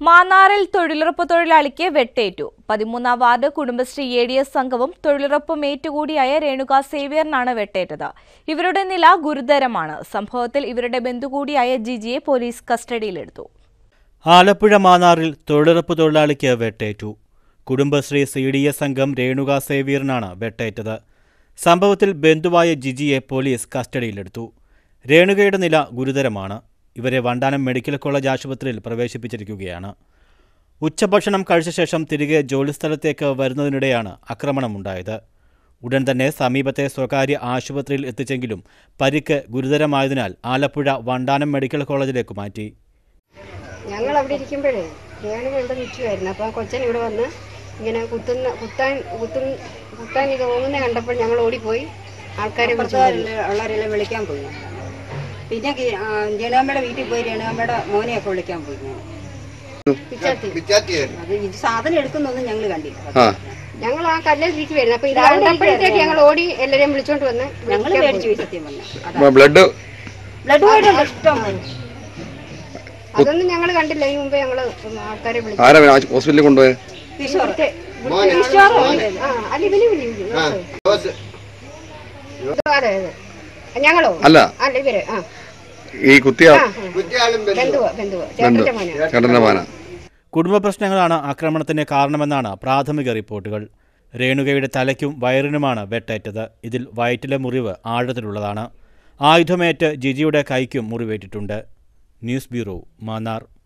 മാന്നാറിൽ തൊഴിലുറപ്പ് തൊഴിലാളിക്ക് വെട്ടേറ്റു പതിമൂന്നാം ward Kudumbashree A D S സംഘവും തൊഴിലുറപ്പ് മേറ്റുകൂടിയായ രേണുക സേവ്യറിനാണ് വെട്ടേറ്റത് ഇവരുടെ നില ഗുരുതരമാണ് സംഭവത്തിൽ ഇവരുടെ ബന്ധു കൂടിയായ ജിജിയെ പോലീസ് കസ്റ്റഡിയിലെടുത്തു ആലപ്പുഴ മാന്നാറിൽ തൊഴിലുറപ്പ് തൊഴിലാളിക്ക് വെട്ടേറ്റു കുടുംബശ്രീ സി ഡി എസ് അംഗം രേണുക സേവ്യറിനാണ് വെട്ടേറ്റത് സംഭവത്തിൽ ബന്ധുവായ ജിജിയെ പോലീസ് കസ്റ്റഡിയിലെടുത്തു രേണുകയുടെ നില ഗുരുതരമാണ് ഇവരെ വണ്ടാനം മെഡിക്കൽ കോളേജ് ആശുപത്രിയിൽ പ്രവേശിപ്പിച്ചിരിക്കുകയാണ് ഉച്ചഭക്ഷണം കഴിച്ച ശേഷം തിരികെ ജോലിസ്ഥലത്തേക്ക് വരുന്നതിനിടെയാണ് ആക്രമണമുണ്ടായത് ഉടൻ തന്നെ സമീപത്തെ സ്വകാര്യ ആശുപത്രിയിൽ എത്തിച്ചെങ്കിലും പരിക്ക് ഗുരുതരമായതിനാൽ ആലപ്പുഴ വണ്ടാനം മെഡിക്കൽ കോളേജിലേക്ക് മാറ്റി ഞങ്ങൾ അവിടെ ഇരിക്കുമ്പോഴേ രേണുക ഇവിടെ നിൽക്കുമായിരുന്നു അപ്പോൾ കൊച്ചൻ ഇവിടെ വന്ന് ഇങ്ങനെ കുത്തുന്ന കുത്താൻ കുത്തുൻ കുത്താൻ ഇത് ഓങ്ങുന്ന കണ്ടപ്പോൾ ഞങ്ങൾ ഓടിപ്പോയി ആൾക്കാരെ വിളിച്ചു ഉള്ളവരെല്ലാം വിളിക്കാൻ പോയി ഞാൻ. പിന്നെ കി- ആ, രേണുകമ്മയുടെ വീട്ടിൽ പോയി രേണുകമ്മയുടെ മോനെയൊക്കെ വിളിക്കാൻ പോയി ഞാൻ. പിച്ചാത്തി അത് ഇത് സാധനം എടുക്കുന്നൊന്നും ഞങ്ങൾ കണ്ടില്ല ആ ഞങ്ങൾ ആ കല്ലിൽ ഇരിക്കുമായിരുന്നു അപ്പോൾ ഇത് കണ്ടപ്പോഴത്തേക്ക് ഞങ്ങൾ ഓടി എല്ലാവരെയും വിളിച്ചോണ്ട് വന്ന് ഞങ്ങൾ വിളിക്കാൻ മേടിച്ചു പോയി. പോയി സത്യം പറഞ്ഞാൽ ബ്ലഡ് ബ്ലഡ് പോയിട്ടുണ്ട് ഇഷ്ടം പോലെ. അതൊന്നും ഞങ്ങൾ കണ്ടില്ല ഈ മുമ്പേ ഞങ്ങൾ ആൾക്കാരെ വിളിച്ചു ആരാ ഹോസ്പിറ്റലിൽ കൊണ്ടുപോയത് കിഷോർ ഇവിടുത്തെ- ഇവിടുത്തെ വിശ്വാസം ആ അല്ല ഇവന് വിളി വിളി അതെ അതെ ഞങ്ങളോ അല്ല അല്ല ഇവര് ആ ഈ കുത്തിയ ആ, ആ. ബന്ധുവാ ബന്ധുവാ ചേട്ടന്റെ മോനാ ചേട്ടന്റെ മാന കുടുംബ പ്രശ്നങ്ങളാണ് ആക്രമണത്തിന് കാരണമെന്നാണ് പ്രാഥമിക റിപ്പോർട്ടുകൾ രേണുകയുടെ തലയ്ക്കും വയറിനുമാണ് വെട്ടേറ്റത് ഇതിൽ വയറ്റിലെ മുറിവ് ആഴത്തിലുള്ളതാണ് ആയുധമേറ്റ് ജിജിയുടെ കൈക്കും മുറിവേറ്റിട്ടുണ്ട് ന്യൂസ് ബ്യൂറോ മാന്നാർ